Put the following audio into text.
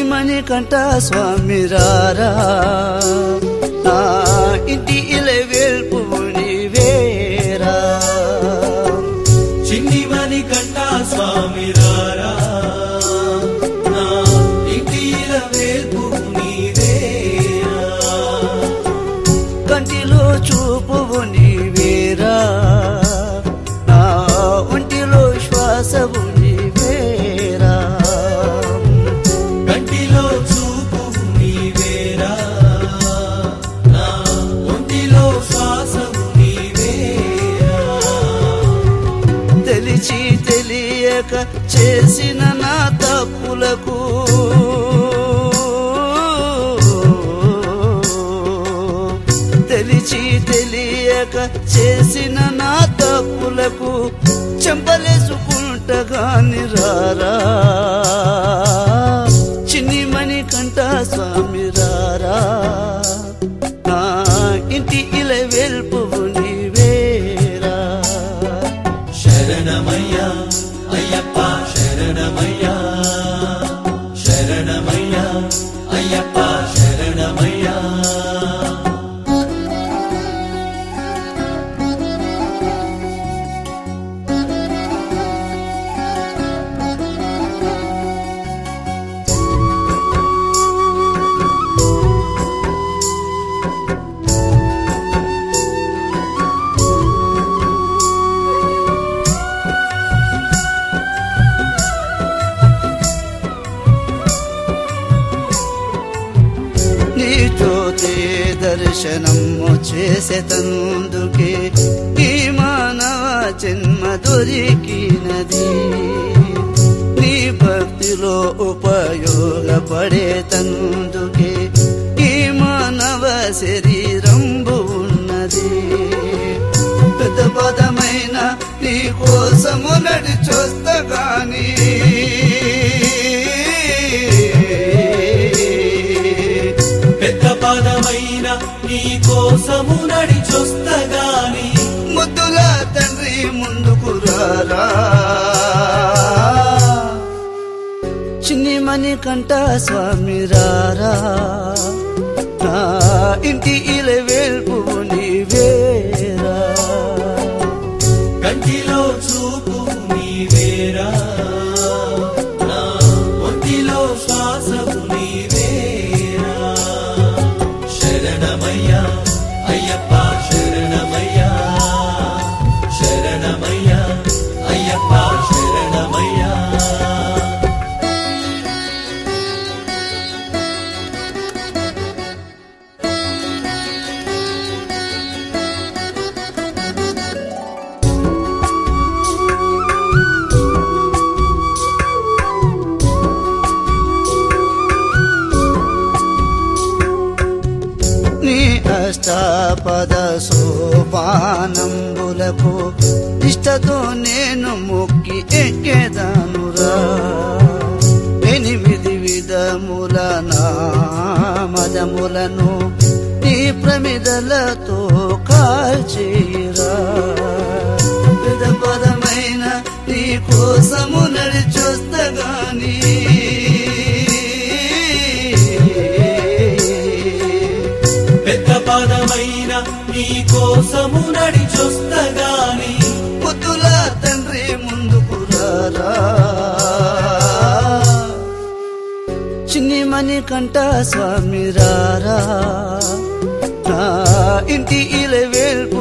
మణి కంట స్వామి రారా నా ఇంటి ఇల వేల్పు వేరా చిన్నిమని కంట స్వామి రారా నా ఇంటిల వేల్పు నీవేరా కంటిలో చూపువు నీవేరా నా ఒంటిలో శ్వాసవు నీవేరా కంటిలో చూపు నీవేరా నా ఒంటిలో శ్వాసము నీవేరా తెలిసి తెలియక చేసిన నా తప్పులకు తెలిసి తెలియక చేసిన నా తప్పులకు చెంపలేసుకుంటగాని రారా చిన్ని మణి కంట స్వామి రారా నా ఇంటి ఇల వెల్పువు నీవేరా శరణమయ్యా అయ్యప్ప శరణమయ్యా శరణమయ్యా అయ్యప్ప శరణమయ్యా నీ జ్యోతి దర్శనము చేసేతందుకే ఈ మానవ జన్మ దొరికినది నీ భక్తిలో ఉపయోగపడేతందుకే ఈ మానవ శరీరంబు ఉన్నది పెద్ద పదమైన నీ కోసము నడిచొస్తా గాని పెద్ద పదమైన నీ కోసము నడిచొస్తగాని ముద్దుల తండ్రి ముందుకు రారా చిన్ని మణి కంట స్వామి రారా నా ఇంటి ఇల వేల్పు నీవేరా కంటిలో చూపు నీవేరా నా ఒంటిలో శ్వాసము నీవేరా శరణమయ్యా అయ్యప్ప శరణమయ్యా శరణమయ్యా అయ్యప్ప శరణమయ్యా నీ అష్టాపద సోపానంబులకు ఇష్టతో నేను మొక్కి ఎక్కేదానురా ఎనిమిది విధముల నామదములను నీ ప్రమిదలతో కాల్చేరా పెద పదమైన నీ కోసము నడిచొస్తగాని పెద్ద పదమైన నీ కోసము నడిచొస్తగాని ముద్దుల తండ్రి ముందుకు రారా చిన్ని మణి కంట స్వామి రారా నా ఇంటి ఇల వేల్పు